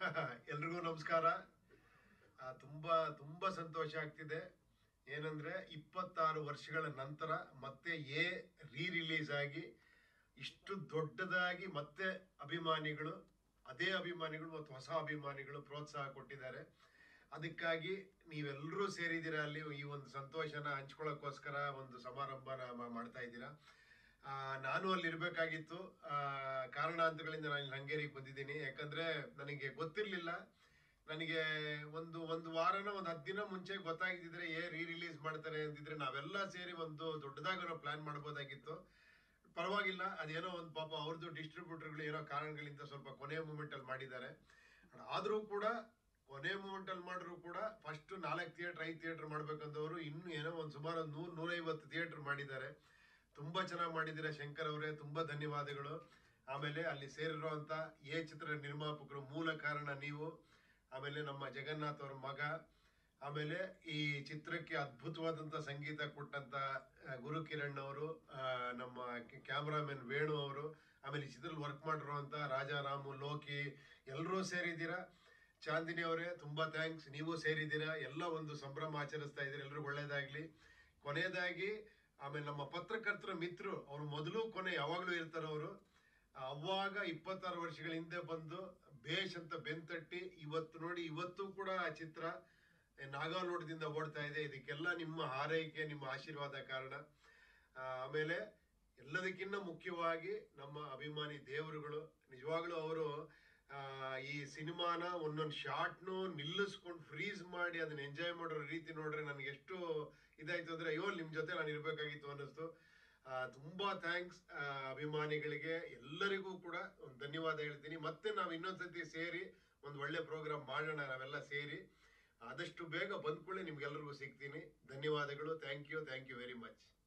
ಎಲ್ರಿಗೂ ನಮಸ್ಕಾರ ಆ, ತುಂಬಾ ತುಂಬಾ ಸಂತೋಷ ಆಗ್ತಿದೆ ಏನಂದ್ರೆ ಇಪ್ಪತ್ತಾರು ವರ್ಷಗಳ ನಂತರ ಮತ್ತೆ ಎ ರೀ ರಿಲೀಸ್ ಆಗಿ ಇಷ್ಟು ದೊಡ್ಡದಾಗಿ ಮತ್ತೆ ಅಭಿಮಾನಿಗಳು ಅದೇ ಅಭಿಮಾನಿಗಳು ಮತ್ತು ಹೊಸ ಅಭಿಮಾನಿಗಳು ಪ್ರೋತ್ಸಾಹ ಕೊಟ್ಟಿದ್ದಾರೆ ಅದಕ್ಕಾಗಿ ನೀವೆಲ್ಲರೂ ಸೇರಿದ್ದೀರಾ ಅಲ್ಲಿ ಈ ಒಂದು ಸಂತೋಷನ ಹಂಚ್ಕೊಳ್ಳೋಕ್ಕೋಸ್ಕರ ಒಂದು ಸಮಾರಂಭನ ಮಾ- ಮಾಡ್ತಾ ಇದ್ದೀರಾ ಆ, ನಾನು ಅಲ್ಲಿ ಇರಬೇಕಾಗಿತ್ತು ಕಾರಣಾಂತರಗಳಿಂದ ನಾನು ಇಲ್ಲಿ ಹಂಗೇರಿಗೆ ಬಂದಿದ್ದೀನಿ ಯಾಕಂದ್ರೆ ನನಗೆ ಗೊತ್ತಿರಲಿಲ್ಲ ನನಗೆ ಒಂದು ಒಂದು ವಾರನ ಒಂದು ಹತ್ತು ದಿನ ಮುಂಚೆ ಗೊತ್ತಾಗಿದ್ದಿದ್ರೆ ಏ ರೀ ರಿಲೀಸ್ ಮಾಡ್ತಾರೆ ಅಂತಿದ್ರೆ ನಾವೆಲ್ಲ ಸೇರಿ ಒಂದು ದೊಡ್ಡದಾಗಿ ಪ್ಲಾನ್ ಮಾಡ್ಬೋದಾಗಿತ್ತು ಪರವಾಗಿಲ್ಲ ಅದೇನೋ ಒಂದು ಪಾಪ ಅವ್ರದ್ದು ಡಿಸ್ಟ್ರಿಬ್ಯೂಟರ್ಗಳು ಏನೋ ಕಾರಣಗಳಿಂದ ಸ್ವಲ್ಪ ಕೊನೆಯ ಮೂಮೆಂಟ್ ಅಲ್ಲಿ ಮಾಡಿದ್ದಾರೆ ಆದರೂ ಕೂಡ ಕೊನೆ ಮೂಮೆಂಟ್ ಅಲ್ಲಿ ಮಾಡಿದ್ರು ಕೂಡ ಫಸ್ಟ್ ನಾಲ್ಕು ಥಿಯೇಟರ್ ಐದು ಥಿಯೇಟರ್ ಮಾಡ್ಬೇಕಂದವರು ಇನ್ನು ಏನೋ ಒಂದು ಸುಮಾರು ಒಂದು ನೂರ್ ನೂರೈವತ್ತು ಥಿಯೇಟರ್ ಮಾಡಿದ್ದಾರೆ ತುಂಬಾ ಚೆನ್ನಾಗಿ ಮಾಡಿದ್ದೀರಾ ಶಂಕರ್ ಅವರೇ ತುಂಬಾ ಧನ್ಯವಾದಗಳು ಆಮೇಲೆ ಅಲ್ಲಿ ಸೇರಿರುವಂತ ಎ ಚಿತ್ರ ನಿರ್ಮಾಪಕರು ಮೂಲ ಕಾರಣ ನೀವು ಆಮೇಲೆ ನಮ್ಮ ಜಗನ್ನಾಥ್ ಅವ್ರ ಮಗ ಆಮೇಲೆ ಈ ಚಿತ್ರಕ್ಕೆ ಅದ್ಭುತವಾದಂತ ಸಂಗೀತ ಕೊಟ್ಟಂತ ಆ, ಗುರು ಕಿರಣ್ ಅವರು ಆ, ನಮ್ಮ ಕ್ಯಾಮ್ರಾಮನ್ ವೇಣು ಅವರು ಆಮೇಲೆ ಈ ಚಿತ್ರದಲ್ಲಿ ವರ್ಕ್ ಮಾಡಿರುವಂತ ರಾಜಾರಾಮು ಲೋಕಿ ಎಲ್ಲರೂ ಸೇರಿದ್ದೀರಾ ಚಾಂದಿನಿ ಅವರೇ ತುಂಬಾ ಥ್ಯಾಂಕ್ಸ್ ನೀವು ಸೇರಿದ್ದೀರಾ ಎಲ್ಲ ಒಂದು ಸಂಭ್ರಮ ಆಚರಿಸ್ತಾ ಇದ್ದೀರಾ ಎಲ್ರಿಗೂ ಒಳ್ಳೇದಾಗ್ಲಿ ಕೊನೆಯದಾಗಿ ಆಮೇಲೆ ನಮ್ಮ ಪತ್ರಕರ್ತರ ಮಿತ್ರರು ಅವ್ರು ಮೊದಲು ಕೊನೆ ಯಾವಾಗಲೂ ಇರ್ತಾರೆ ಅವರು ಅವಾಗ ಇಪ್ಪತ್ತಾರು ವರ್ಷಗಳ ಹಿಂದೆ ಬಂದು ಬೇಷ್ ಅಂತ ಬೆಂತಟ್ಟಿ ಇವತ್ತು ನೋಡಿ ಇವತ್ತು ಕೂಡ ಆ ಚಿತ್ರ ನಾಗಾಲೋಟದಿಂದ ಓಡ್ತಾ ಇದೆ ಇದಕ್ಕೆಲ್ಲ ನಿಮ್ಮ ಹಾರೈಕೆ ನಿಮ್ಮ ಆಶೀರ್ವಾದ ಕಾರಣ ಆ, ಆಮೇಲೆ ಎಲ್ಲದಕ್ಕಿಂತ ಮುಖ್ಯವಾಗಿ ನಮ್ಮ ಅಭಿಮಾನಿ ದೇವರುಗಳು ನಿಜವಾಗ್ಲೂ ಅವರು ಆ, ಈ ಸಿನಿಮಾನ ಒಂದೊಂದು ಶಾರ್ಟ್ನು ನಿಲ್ಲಿಸ್ಕೊಂಡು ಫ್ರೀಸ್ ಮಾಡಿ ಅದನ್ನ ಎಂಜಾಯ್ ಮಾಡೋ ರೀತಿ ನೋಡ್ರೆ ನನಗೆ ಎಷ್ಟು ಇದಾಯ್ತು ಅಂದ್ರೆ ಅಯ್ಯೋ ನಿಮ್ ಜೊತೆ ನಾನು ಇರ್ಬೇಕಾಗಿತ್ತು ಅನ್ನಿಸ್ತು ಆ, ತುಂಬಾ ಥ್ಯಾಂಕ್ಸ್ ಅಭಿಮಾನಿಗಳಿಗೆ ಎಲ್ಲರಿಗೂ ಕೂಡ ಒಂದು ಧನ್ಯವಾದ ಹೇಳ್ತೀನಿ ಮತ್ತೆ ನಾವು ಇನ್ನೊಂದ್ಸತಿ ಸೇರಿ ಒಂದು ಒಳ್ಳೆ ಪ್ರೋಗ್ರಾಮ್ ಮಾಡೋಣ ನಾವೆಲ್ಲ ಸೇರಿ ಆದಷ್ಟು ಬೇಗ ಬಂದ್ಕೊಳ್ಳಿ ನಿಮ್ಗೆಲ್ಲರಿಗೂ ಸಿಗ್ತೀನಿ ಧನ್ಯವಾದಗಳು thank you thank you very much